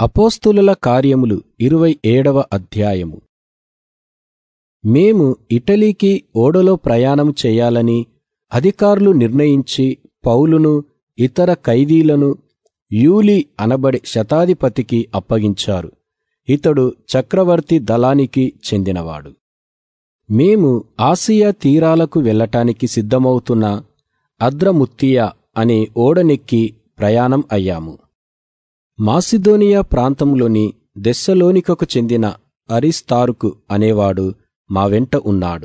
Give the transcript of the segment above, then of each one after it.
అపోస్తులుల కార్యములు ఇరవై ఏడవ అధ్యాయము మేము ఇటలీకి ఓడలో ప్రయాణం చేయాలని అధికారులు నిర్ణయించి పౌలును ఇతర ఖైదీలను యూలి అనబడి శతాధిపతికి అప్పగించారు ఇతడు చక్రవర్తి దళానికి చెందినవాడు మేము ఆసియా తీరాలకు వెళ్ళటానికి సిద్ధమవుతున్న అద్రముత్తియా అనే ఓడనెక్కి ప్రయాణం అయ్యాము మాసిదోనియా ప్రాంతంలోని దెస్సలోనికకు చెందిన అరిస్తారుకు అనేవాడు మా వెంట ఉన్నాడు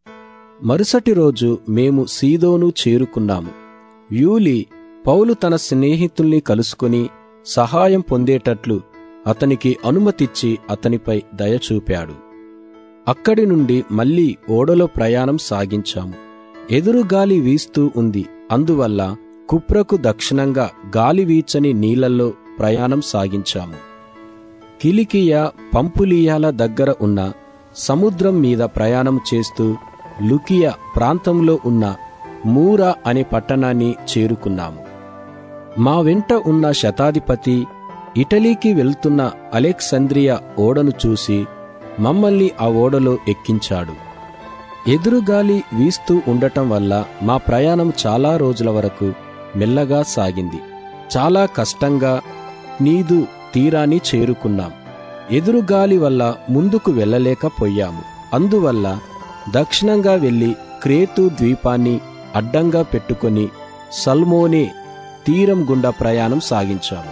మరుసటి రోజు మేము సీదోను చేరుకున్నాము యూలి పౌలు తన స్నేహితుల్ని కలుసుకుని సహాయం పొందేటట్లు అతనికి అనుమతిచ్చి అతనిపై దయ చూపాడు అక్కడి నుండి మళ్ళీ ఓడలో ప్రయాణం సాగించాము ఎదురు గాలి వీస్తూ ఉంది అందువల్ల కుప్రకు దక్షిణంగా గాలి వీచని నీళ్లలో ప్రయాణం సాగించాము కిలికియా పంపులియాల దగ్గర ఉన్న సముద్రం మీద ప్రయాణం చేస్తూ లుకియా ప్రాంతంలో ఉన్న మూరా అనే పట్టణాన్ని చేరుకున్నాము మా వెంట ఉన్న శతాధిపతి ఇటలీకి వెళ్తున్న అలెక్సంద్రియా ఓడను చూసి మమ్మల్ని ఆ ఓడలో ఎక్కించాడు ఎదురుగాలి వీస్తూ ఉండటం వల్ల మా ప్రయాణం చాలా రోజుల వరకు మెల్లగా సాగింది చాలా కష్టంగా నీదు తీరాన్ని చేరుకున్నాం ఎదురుగాలి వల్ల ముందుకు వెళ్ళలేకపోయాము అందువల్ల దక్షిణంగా వెళ్లి క్రేతు ద్వీపాన్ని అడ్డంగా పెట్టుకొని సల్మోనే తీరం గుండా ప్రయాణం సాగించాము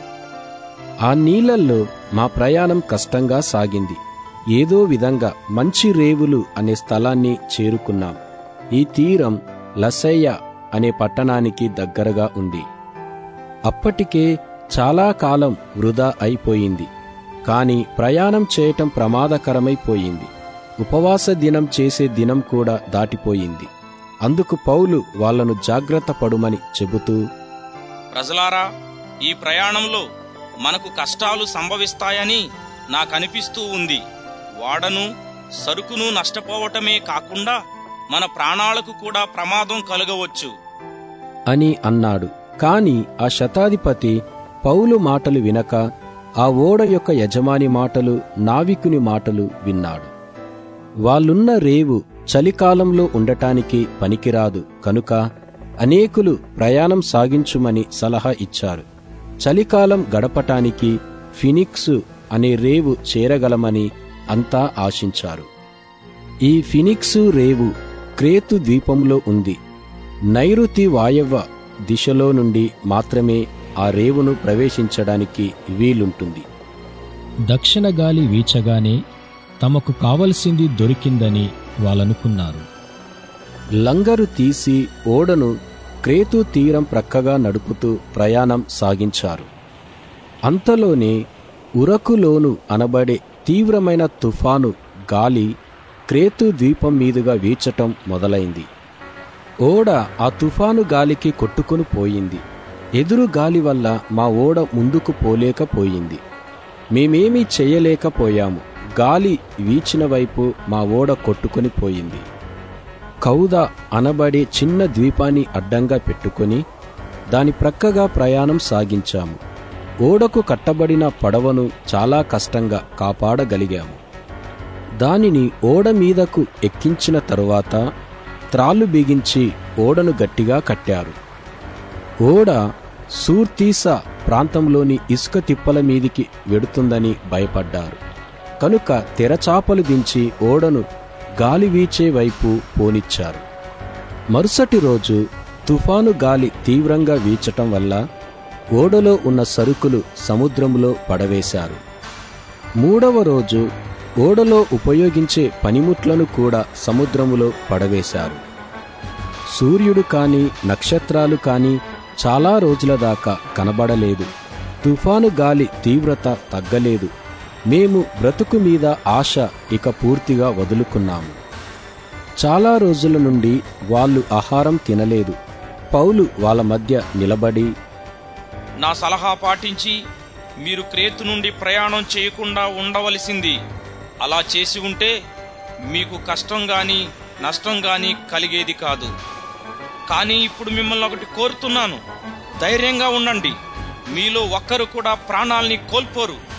ఆ నీళ్లల్లో మా ప్రయాణం కష్టంగా సాగింది ఏదో విధంగా మంచి రేవులు అనే స్థలాన్ని చేరుకున్నాం ఈ తీరం లసయ్య అనే పట్టణానికి దగ్గరగా ఉంది అప్పటికే చాలా కాలం వృధా అయిపోయింది కాని ప్రయాణం చేయటం ప్రమాదకరమైపోయింది ఉపవాస దినం చేసే దినం కూడా దాటిపోయింది అందుకు పౌలు వాళ్లను జాగ్రత్త పడుమని చెబుతూ ప్రజలారా ఈ ప్రయాణంలో మనకు కష్టాలు సంభవిస్తాయని నాకనిపిస్తూ ఉంది వాడను సరుకును నష్టపోవటమే కాకుండా మన ప్రాణాలకు కూడా ప్రమాదం కలగవచ్చు అని అన్నాడు కాని ఆ శతాధిపతి పౌలు మాటలు వినక ఆ ఓడ యొక్క యజమాని మాటలు నావికుని మాటలు విన్నాడు వాళ్ళున్న రేవు చలికాలంలో ఉండటానికి పనికిరాదు కనుక అనేకులు ప్రయాణం సాగించుమని సలహా ఇచ్చారు చలికాలం గడపటానికి ఫినిక్సు అనే రేవు చేరగలమని అంతా ఆశించారు ఈ ఫినిక్సు రేవు క్రేతు ద్వీపంలో ఉంది నైరుతి వాయవ్య దిశలో నుండి మాత్రమే ఆ రేవును ప్రవేశించడానికి వీలుంటుంది దక్షిణ గాలి వీచగానే తమకు కావలసింది దొరికిందని వాళ్ళనుకున్నారు లంగరు తీసి ఓడను క్రేతు తీరం ప్రక్కగా నడుపుతూ ప్రయాణం సాగించారు అంతలోనే ఉరకులోను అనబడే తీవ్రమైన తుఫాను గాలి క్రేతు ద్వీపం మీదుగా వీచటం మొదలైంది ఓడ ఆ తుఫాను గాలికి కొట్టుకుని పోయింది ఎదురు గాలి వల్ల మా ఓడ ముందుకు పోలేకపోయింది మేమేమీ చేయలేకపోయాము గాలి వీచిన వైపు మా ఓడ కొట్టుకొని పోయింది కౌద అనబడే చిన్న ద్వీపాన్ని అడ్డంగా పెట్టుకొని దాని ప్రక్కగా ప్రయాణం సాగించాము ఓడకు కట్టబడిన పడవను చాలా కష్టంగా కాపాడగలిగాము దానిని ఓడ మీదకు ఎక్కించిన తరువాత త్రాళ్ళు బిగించి ఓడను గట్టిగా కట్టారు ఓడ సూర్తీసా ప్రాంతంలోని ఇసుక తిప్పల మీదికి వెడుతుందని భయపడ్డారు కనుక తెరచాపలు దించి ఓడను గాలి వీచే వైపు పోనిచ్చారు మరుసటి రోజు తుఫాను గాలి తీవ్రంగా వీచటం వల్ల ఓడలో ఉన్న సరుకులు సముద్రంలో పడవేశారు మూడవ రోజు ఓడలో ఉపయోగించే పనిముట్లను కూడా సముద్రములో పడవేశారు సూర్యుడు కాని నక్షత్రాలు కాని చాలా రోజుల దాకా కనబడలేదు తుఫాను గాలి తీవ్రత తగ్గలేదు మేము బ్రతుకు మీద ఆశ ఇక పూర్తిగా వదులుకున్నాము చాలా రోజుల నుండి వాళ్ళు ఆహారం తినలేదు పౌలు వాళ్ళ మధ్య నిలబడి నా సలహా పాటించి మీరు క్రేతు నుండి ప్రయాణం చేయకుండా ఉండవలసింది అలా చేసి ఉంటే మీకు కష్టం గాని నష్టం గాని కలిగేది కాదు కానీ ఇప్పుడు మిమ్మల్ని ఒకటి కోరుతున్నాను ధైర్యంగా ఉండండి మీలో ఒక్కరు కూడా ప్రాణాల్ని కోల్పోరు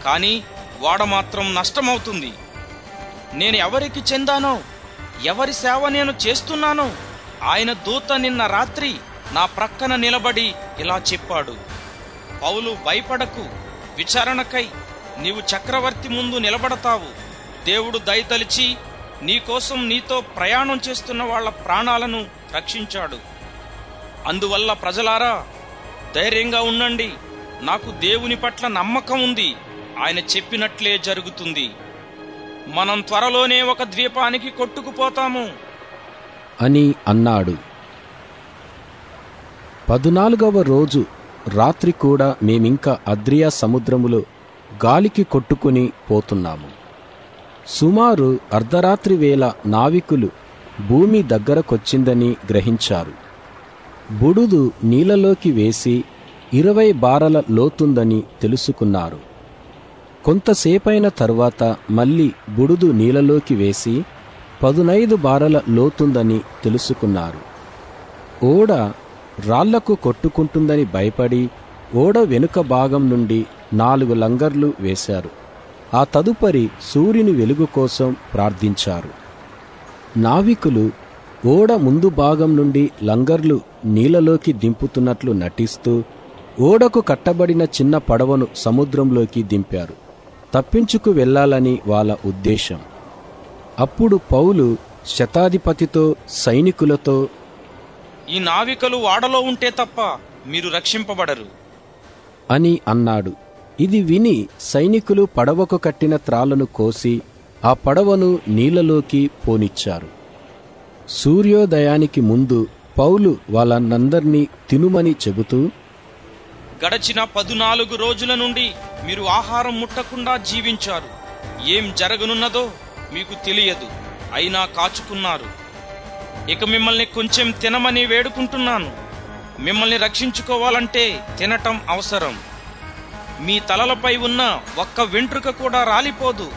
కానీ వాడ మాత్రం నష్టమవుతుంది నేను ఎవరికి చెందానో ఎవరి సేవ నేను చేస్తున్నానో ఆయన దూత నిన్న రాత్రి నా ప్రక్కన నిలబడి ఇలా చెప్పాడు పౌలు భయపడకు విచారణకై నీవు చక్రవర్తి ముందు నిలబడతావు దేవుడు దయతలిచి నీకోసం నీతో ప్రయాణం చేస్తున్న వాళ్ళ ప్రాణాలను రక్షించాడు అందువల్ల ప్రజలారా ధైర్యంగా ఉండండి నాకు దేవుని పట్ల నమ్మకం ఉంది ఆయన చెప్పినట్లే జరుగుతుంది మనం త్వరలోనే ఒక ద్వీపానికి కొట్టుకుపోతాము అని అన్నాడు పదునాలుగవ రోజు రాత్రి కూడా మేమింకా అద్రియా సముద్రములో గాలికి కొట్టుకుని పోతున్నాము సుమారు అర్ధరాత్రి వేళ నావికులు భూమి దగ్గరకొచ్చిందని గ్రహించారు బుడుదు నీళ్ళలోకి వేసి ఇరవై బారల లోతుందని తెలుసుకున్నారు కొంతసేపైన తరువాత మళ్ళీ బుడుదు నీళ్ళలోకి వేసి పదునైదు బారల లోతుందని తెలుసుకున్నారు ఓడ రాళ్లకు కొట్టుకుంటుందని భయపడి ఓడ వెనుక భాగం నుండి నాలుగు లంగర్లు వేశారు ఆ తదుపరి సూర్యుని వెలుగు కోసం ప్రార్థించారు నావికులు ఓడ ముందు భాగం నుండి లంగర్లు నీళ్ళలోకి దింపుతున్నట్లు నటిస్తూ ఓడకు కట్టబడిన చిన్న పడవను సముద్రంలోకి దింపారు తప్పించుకు వెళ్ళాలని వాళ్ళ ఉద్దేశం అప్పుడు పౌలు శతాధిపతితో సైనికులతో ఈ నావికలు వాడలో ఉంటే తప్ప మీరు రక్షింపబడరు అని అన్నాడు ఇది విని సైనికులు పడవకు కట్టిన త్రాళ్లను కోసి ఆ పడవను నీళ్ళలోకి పోనిచ్చారు సూర్యోదయానికి ముందు పౌలు వాళ్ళనందర్నీ తినుమని చెబుతూ గడచిన పదునాలుగు రోజుల నుండి మీరు ఆహారం ముట్టకుండా జీవించారు ఏం జరగనున్నదో మీకు తెలియదు అయినా కాచుకున్నారు ఇక మిమ్మల్ని కొంచెం తినమని వేడుకుంటున్నాను మిమ్మల్ని రక్షించుకోవాలంటే తినటం అవసరం మీ తలలపై ఉన్న ఒక్క వెంట్రుక కూడా రాలిపోదు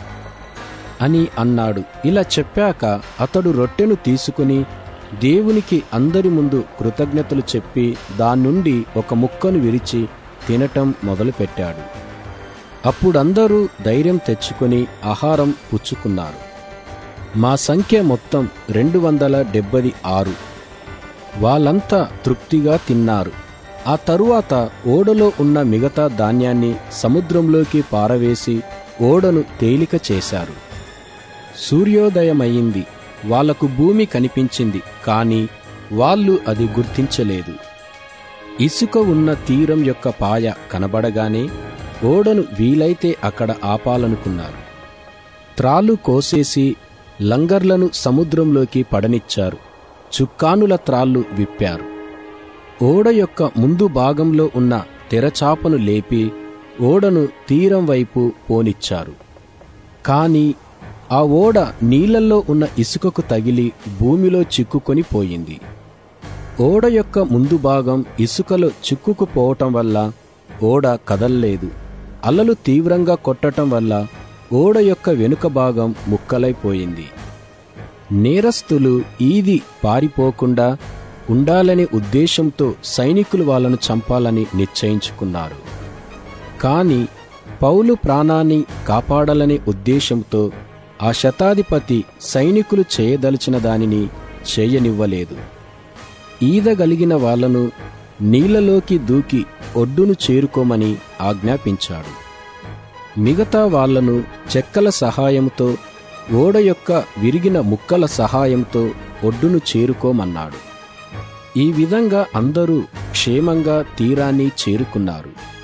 అని అన్నాడు ఇలా చెప్పాక అతడు రొట్టెను తీసుకుని దేవునికి అందరి ముందు కృతజ్ఞతలు చెప్పి దాన్నుండి ఒక ముక్కను విరిచి తినటం మొదలుపెట్టాడు అప్పుడందరూ ధైర్యం తెచ్చుకొని ఆహారం పుచ్చుకున్నారు మా సంఖ్య మొత్తం రెండు వందల డెబ్బది ఆరు వాళ్ళంతా తృప్తిగా తిన్నారు ఆ తరువాత ఓడలో ఉన్న మిగతా ధాన్యాన్ని సముద్రంలోకి పారవేసి ఓడను తేలిక చేశారు సూర్యోదయమయ్యింది వాళ్లకు భూమి కనిపించింది కాని వాళ్ళు అది గుర్తించలేదు ఇసుక ఉన్న తీరం యొక్క పాయ కనబడగానే ఓడను వీలైతే అక్కడ ఆపాలనుకున్నారు త్రాలు కోసేసి లంగర్లను సముద్రంలోకి పడనిచ్చారు చుక్కానుల త్రాళ్ళు విప్పారు ఓడ యొక్క ముందు భాగంలో ఉన్న తెరచాపను లేపి ఓడను తీరం వైపు పోనిచ్చారు కాని ఆ ఓడ నీళ్లలో ఉన్న ఇసుకకు తగిలి భూమిలో చిక్కుకొని పోయింది ఓడ యొక్క ముందు భాగం ఇసుకలో చిక్కుకుపోవటం వల్ల ఓడ కదల్లేదు అలలు తీవ్రంగా కొట్టటం వల్ల ఓడ యొక్క వెనుక భాగం ముక్కలైపోయింది నేరస్తులు ఈది పారిపోకుండా ఉండాలనే ఉద్దేశంతో సైనికులు వాళ్ళను చంపాలని నిశ్చయించుకున్నారు కాని పౌలు ప్రాణాన్ని కాపాడాలనే ఉద్దేశంతో ఆ శతాధిపతి సైనికులు చేయదలిచిన దానిని చేయనివ్వలేదు ఈదగలిగిన వాళ్లను నీళ్లలోకి దూకి ఒడ్డును చేరుకోమని ఆజ్ఞాపించాడు మిగతా వాళ్లను చెక్కల సహాయంతో ఓడ యొక్క విరిగిన ముక్కల సహాయంతో ఒడ్డును చేరుకోమన్నాడు ఈ విధంగా అందరూ క్షేమంగా తీరాన్ని చేరుకున్నారు